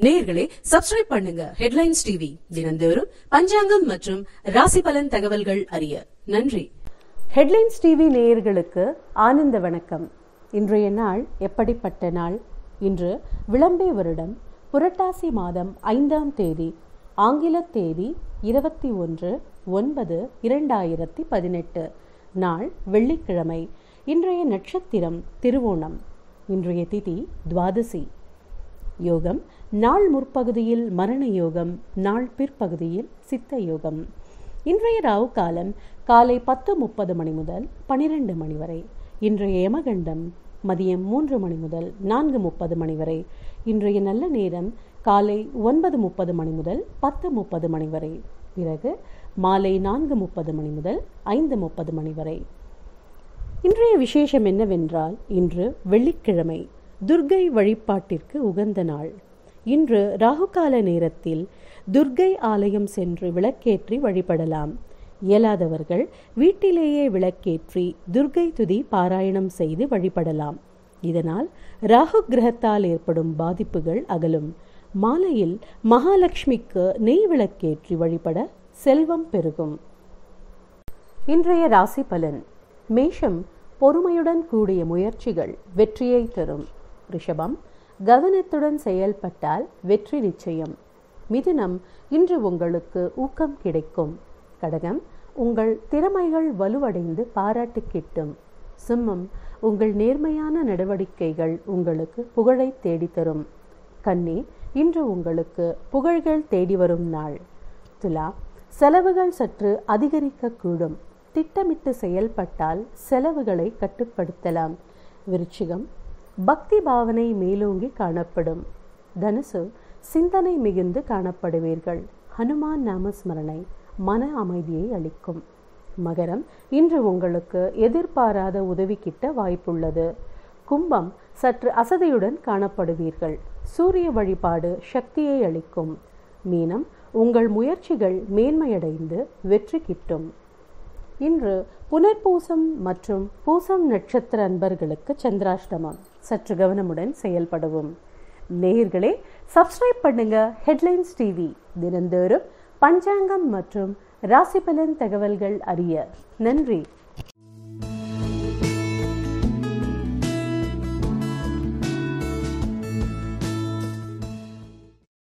நேயர்களே சப்ஸ்கிரைப் பண்ணுங்க headlines TV தினந்தோறும் பஞ்சாங்கம் மற்றும் ராசி பலன் தகவல்கள் அறிய நன்றி ஹெட்லைன்ஸ் டிவி நேயர்களுக்கு ஆனந்த வணக்கம் இன்றைய நாள் எப்படிப்பட்ட நாள் இன்று விளம்பே வருடம் புரட்டாசி மாதம் ஐந்தாம் தேதி ஆங்கில தேதி இருபத்தி ஒன்று ஒன்பது இரண்டாயிரத்தி பதினெட்டு நாள் வெள்ளிக்கிழமை இன்றைய நட்சத்திரம் திருவோணம் இன்றைய திதி துவாதசி யோகம் நாள் முற்பகுதியில் மரண யோகம் நாள் பிற்பகுதியில் சித்த யோகம் இன்றைய ராவு காலம் காலை பத்து முப்பது மணி முதல் பனிரெண்டு மணி வரை இன்றைய யமகண்டம் மதியம் மூன்று மணி முதல் நான்கு முப்பது மணி வரை இன்றைய நல்ல நேரம் காலை ஒன்பது முப்பது மணி முதல் பத்து முப்பது மணி வரை பிறகு மாலை நான்கு முப்பது மணி முதல் ஐந்து முப்பது மணி வரை இன்றைய விசேஷம் என்னவென்றால் இன்று வெள்ளிக்கிழமை துர்கை வழிபாட்டிற்கு உகந்த நாள் இன்று ராகுகால நேரத்தில் துர்கை ஆலயம் சென்று விளக்கேற்றி வழிபடலாம் இயலாதவர்கள் வீட்டிலேயே விளக்கேற்றி துர்கை துதி பாராயணம் செய்து வழிபடலாம் இதனால் ராகு கிரகத்தால் ஏற்படும் பாதிப்புகள் அகலும் மாலையில் மகாலட்சுமிக்கு நெய் விளக்கேற்றி வழிபட செல்வம் பெருகும் இன்றைய ராசி பலன் மேஷம் பொறுமையுடன் கூடிய முயற்சிகள் வெற்றியை தரும் ரிஷபம் கவனத்துடன் செயல்பட்டால் வெற்றி நிச்சயம் மிதுனம் இன்று உங்களுக்கு ஊக்கம் கிடைக்கும் கடகம் உங்கள் திறமைகள் வலுவடைந்து பாராட்டு கிட்டும் சிம்மம் உங்கள் நேர்மையான நடவடிக்கைகள் உங்களுக்கு புகழை தேடித்தரும் கன்னி இன்று உங்களுக்கு புகழ்கள் தேடி வரும் நாள் துலா செலவுகள் சற்று அதிகரிக்கக்கூடும் திட்டமிட்டு செயல்பட்டால் செலவுகளை கட்டுப்படுத்தலாம் விருச்சிகம் பக்தி பாவனை மேலோங்கி காணப்படும் தனுசு சிந்தனை மிகுந்து காணப்படுவீர்கள் ஹனுமான் நாமஸ்மரணை மன அமைதியை அளிக்கும் மகரம் இன்று உங்களுக்கு எதிர்பாராத உதவி கிட்ட வாய்ப்புள்ளது கும்பம் சற்று அசதியுடன் காணப்படுவீர்கள் சூரிய வழிபாடு சக்தியை அளிக்கும் மீனம் உங்கள் முயற்சிகள் மேன்மையடைந்து வெற்றி கிட்டும் இன்று புனர்பூசம் மற்றும் பூசம் நட்சத்திர அன்பர்களுக்கு சந்திராஷ்டமம் சற்று கவனமுடன் செயல்படவும் நேயர்களே சப்ஸ்கிரைப் பண்ணுங்க ஹெட்லைன்ஸ் டிவி தினந்தோறும் பஞ்சாங்கம் மற்றும் ராசிபலன் தகவல்கள் அறிய நன்றி